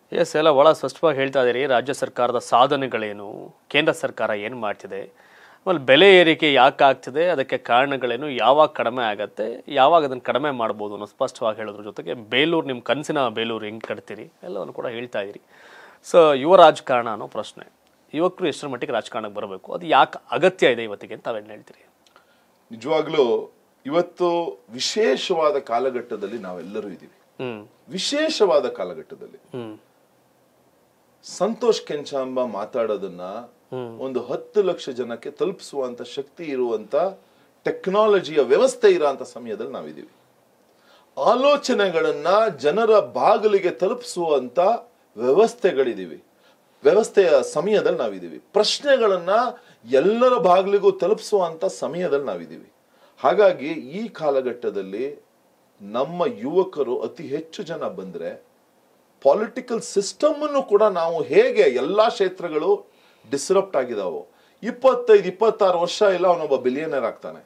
S ಎಲ್ಲ ಭಾಳ ಸ್ಪಷ್ಟವಾಗಿ ಹೇಳ್ತಾ ಇದ್ದೀರಿ ರಾಜ್ಯ ಸರ್ಕಾರದ ಸಾಧನೆಗಳೇನು ಕೇಂದ್ರ ಸರ್ಕಾರ ಏನು ಮಾಡ್ತಿದೆ ಆಮೇಲೆ ಬೆಲೆ ಏರಿಕೆ ಯಾಕೆ ಆಗ್ತಿದೆ ಅದಕ್ಕೆ ಕಾರಣಗಳೇನು ಯಾವಾಗ ಕಡಿಮೆ ಆಗತ್ತೆ ಯಾವಾಗ ಅದನ್ನು ಕಡಿಮೆ ಮಾಡ್ಬೋದು ಅನ್ನೋ ಸ್ಪಷ್ಟವಾಗಿ ಹೇಳೋದ್ರ ಜೊತೆಗೆ ಬೇಲೂರು ನಿಮ್ಮ ಕನಸಿನ ಬೇಲೂರು ಹೆಂಗೆ ಕಟ್ತೀರಿ ಎಲ್ಲವನ್ನು ಕೂಡ ಹೇಳ್ತಾ ಇದ್ದೀರಿ ಸೊ ಯುವ ರಾಜಕಾರಣ ಅನ್ನೋ ಪ್ರಶ್ನೆ ಯುವಕರು ಎಷ್ಟರ ಮಟ್ಟಿಗೆ ರಾಜಕಾರಣಕ್ಕೆ ಬರಬೇಕು ಅದು ಯಾಕೆ ಅಗತ್ಯ ಇದೆ ಇವತ್ತಿಗೆ ಅಂತ ತಾವೇನು ಹೇಳ್ತೀರಿ ನಿಜವಾಗ್ಲೂ ಇವತ್ತು ವಿಶೇಷವಾದ ಕಾಲಘಟ್ಟದಲ್ಲಿ ನಾವೆಲ್ಲರೂ ಇದ್ದೀವಿ ಹ್ಮ್ ವಿಶೇಷವಾದ ಕಾಲಘಟ್ಟದಲ್ಲಿ ಹ್ಮ್ ಸಂತೋಷ್ ಕೆಂಚಾಂಬ ಮಾತಾಡೋದನ್ನ ಒಂದು ಹತ್ತು ಲಕ್ಷ ಜನಕ್ಕೆ ತಲುಪಿಸುವಂತ ಶಕ್ತಿ ಇರುವಂತ ಟೆಕ್ನಾಲಜಿಯ ವ್ಯವಸ್ಥೆ ಇರೋಂಥ ಸಮಯದಲ್ಲಿ ನಾವಿದ್ದೀವಿ ಆಲೋಚನೆಗಳನ್ನ ಜನರ ಬಾಗಿಲಿಗೆ ತಲುಪಿಸುವಂತ ವ್ಯವಸ್ಥೆಗಳಿದೀವಿ ವ್ಯವಸ್ಥೆಯ ಸಮಯದಲ್ಲಿ ನಾವಿದ್ದೀವಿ ಪ್ರಶ್ನೆಗಳನ್ನ ಎಲ್ಲರ ಬಾಗಿಲಿಗೂ ತಲುಪಿಸುವಂತ ಸಮಯದಲ್ಲಿ ನಾವಿದ್ದೀವಿ ಹಾಗಾಗಿ ಈ ಕಾಲಘಟ್ಟದಲ್ಲಿ ನಮ್ಮ ಯುವಕರು ಅತಿ ಹೆಚ್ಚು ಜನ ಬಂದ್ರೆ ಪೊಲಿಟಿಕಲ್ ಸಿಸ್ಟಮ್ ಅನ್ನು ಕೂಡ ನಾವು ಹೇಗೆ ಎಲ್ಲಾ ಕ್ಷೇತ್ರಗಳು ಡಿಸ್ರಪ್ಟ್ ಆಗಿದಾವೋ ಇಪ್ಪತ್ತೈದು ಇಪ್ಪತ್ತಾರು ವರ್ಷ ಇಲ್ಲ ಅವನೊಬ್ಬ ಬಿಲಿಯನರ್ ಆಗ್ತಾನೆ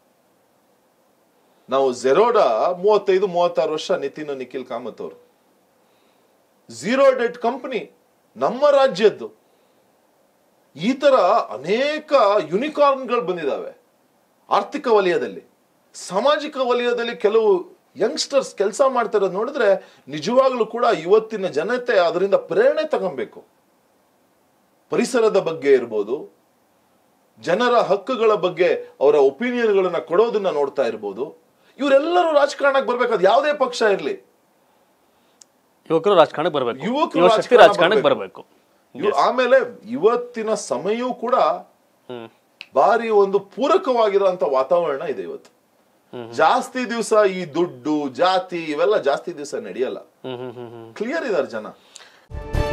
ನಾವು ಜೆರೋಡ ಮೂವತ್ತೈದು ಮೂವತ್ತಾರು ವರ್ಷ ನಿತಿನ್ ನಿಖಿಲ್ ಕಾಮತ್ ಅವರು ಝೀರೋ ಡೆಟ್ ಕಂಪನಿ ನಮ್ಮ ರಾಜ್ಯದ್ದು ಈ ತರ ಅನೇಕ ಯುನಿಕಾರ್ನ್ಗಳು ಬಂದಿದಾವೆ ಆರ್ಥಿಕ ವಲಯದಲ್ಲಿ ಸಾಮಾಜಿಕ ವಲಯದಲ್ಲಿ ಕೆಲವು ಯಂಗ್ಸ್ಟರ್ಸ್ ಕೆಲಸ ಮಾಡ್ತಾ ಇರೋದು ನೋಡಿದ್ರೆ ನಿಜವಾಗ್ಲೂ ಕೂಡ ಇವತ್ತಿನ ಜನತೆ ಅದರಿಂದ ಪ್ರೇರಣೆ ತಗೊಬೇಕು ಪರಿಸರದ ಬಗ್ಗೆ ಇರ್ಬೋದು ಜನರ ಹಕ್ಕುಗಳ ಬಗ್ಗೆ ಅವರ ಒಪಿನಿಯನ್ಗಳನ್ನ ಕೊಡೋದನ್ನ ನೋಡ್ತಾ ಇರ್ಬೋದು ಇವರೆಲ್ಲರೂ ರಾಜಕಾರಣಕ್ಕೆ ಬರ್ಬೇಕಾದ ಯಾವುದೇ ಪಕ್ಷ ಇರಲಿ ಯುವಕರು ರಾಜಕಾರಣಕ್ಕೆ ಬರಬೇಕು ಯುವಕರು ಯುವ ಶಕ್ತಿ ರಾಜಕಾರಣ ರಾಜಕಾರಣಕ್ಕೆ ಬರಬೇಕು ಆಮೇಲೆ ಇವತ್ತಿನ ಸಮಯವೂ ಕೂಡ ಹ್ಮ್ ಬಾರಿ ಒಂದು ಪೂರಕವಾಗಿರುವಂತ ವಾತಾವರಣ ಇದೆ ಇವತ್ತು ಜಾಸ್ತಿ ದಿವಸ ಈ ದುಡ್ಡು ಜಾತಿ ಇವೆಲ್ಲ ಜಾಸ್ತಿ ದಿವಸ ನಡೆಯಲ್ಲ ಹ್ಮ್ ಹ್ಮ್ ಹ್ಮ್ ಹ್ಮ್ ಕ್ಲಿಯರ್ ಇದಾರೆ ಜನ